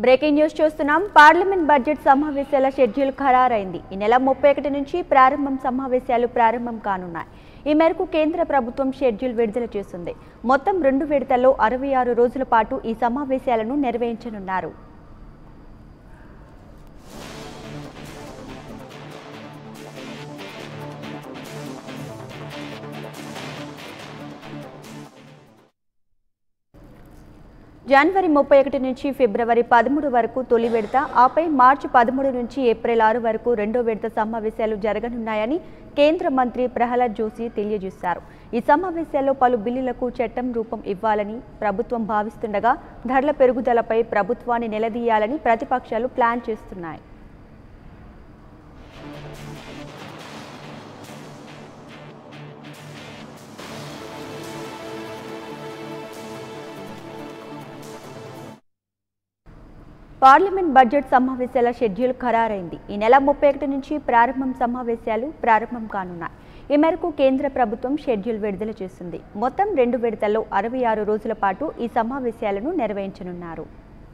breaking news చూస్తున్నాం parliament budget సమావేశాల schedule ఖరారైంది ఈ నెల ముప్పై ఒకటి నుంచి ప్రారంభం సమావేశాలు ప్రారంభం కానున్నాయి ఈ మేరకు కేంద్ర ప్రభుత్వం షెడ్యూల్ విడుదల చేస్తుంది మొత్తం రెండు విడతల్లో అరవై ఆరు రోజుల పాటు ఈ సమావేశాలను నిర్వహించనున్నారు జనవరి ముప్పై ఒకటి నుంచి ఫిబ్రవరి పదమూడు వరకు తొలి విడత ఆపై మార్చి పదమూడు నుంచి ఏప్రిల్ ఆరు వరకు రెండో విడత సమావేశాలు జరగనున్నాయని కేంద్ర మంత్రి ప్రహ్లాద్ జోషి తెలియజేశారు ఈ సమావేశాల్లో పలు బిల్లులకు చట్టం రూపం ఇవ్వాలని ప్రభుత్వం భావిస్తుండగా ధరల పెరుగుదలపై ప్రభుత్వాన్ని నిలదీయాలని ప్రతిపక్షాలు ప్లాన్ చేస్తున్నాయి పార్లమెంట్ బడ్జెట్ సమావేశాల షెడ్యూల్ ఖరారైంది ఈ నెల ముప్పై ఒకటి నుంచి ప్రారంభం సమావేశాలు ప్రారంభం కానున్నాయి ఈ మేరకు కేంద్ర ప్రభుత్వం షెడ్యూల్ విడుదల చేస్తుంది మొత్తం రెండు విడతల్లో అరవై ఆరు రోజుల పాటు ఈ సమావేశాలను నిర్వహించనున్నారు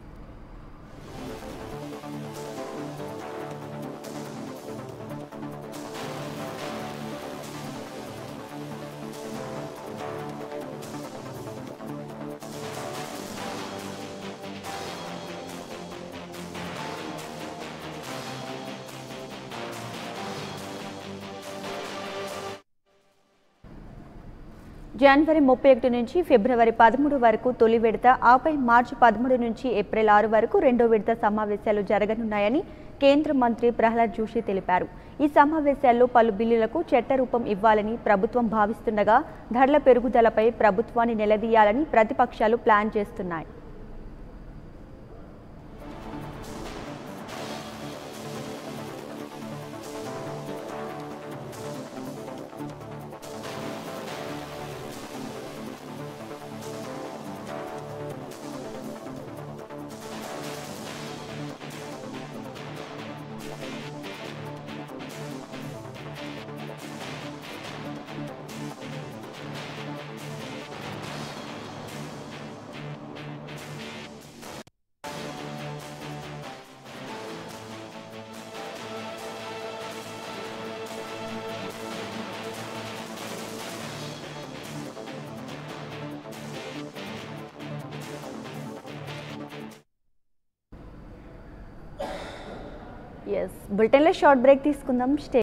జనవరి ముప్పై ఒకటి నుంచి ఫిబ్రవరి పదమూడు వరకు తొలి విడత ఆపై మార్చి పదమూడు నుంచి ఏప్రిల్ ఆరు వరకు రెండో విడత సమావేశాలు జరగనున్నాయని కేంద్ర మంత్రి ప్రహ్లాద్ జోషి తెలిపారు ఈ సమావేశాల్లో పలు బిల్లులకు చట్టరూపం ఇవ్వాలని ప్రభుత్వం భావిస్తుండగా ధరల పెరుగుదలపై ప్రభుత్వాన్ని నిలదీయాలని ప్రతిపక్షాలు ప్లాన్ చేస్తున్నాయి ఎస్ బులెటిన్లో షార్ట్ బ్రేక్ తీసుకుందాం స్టే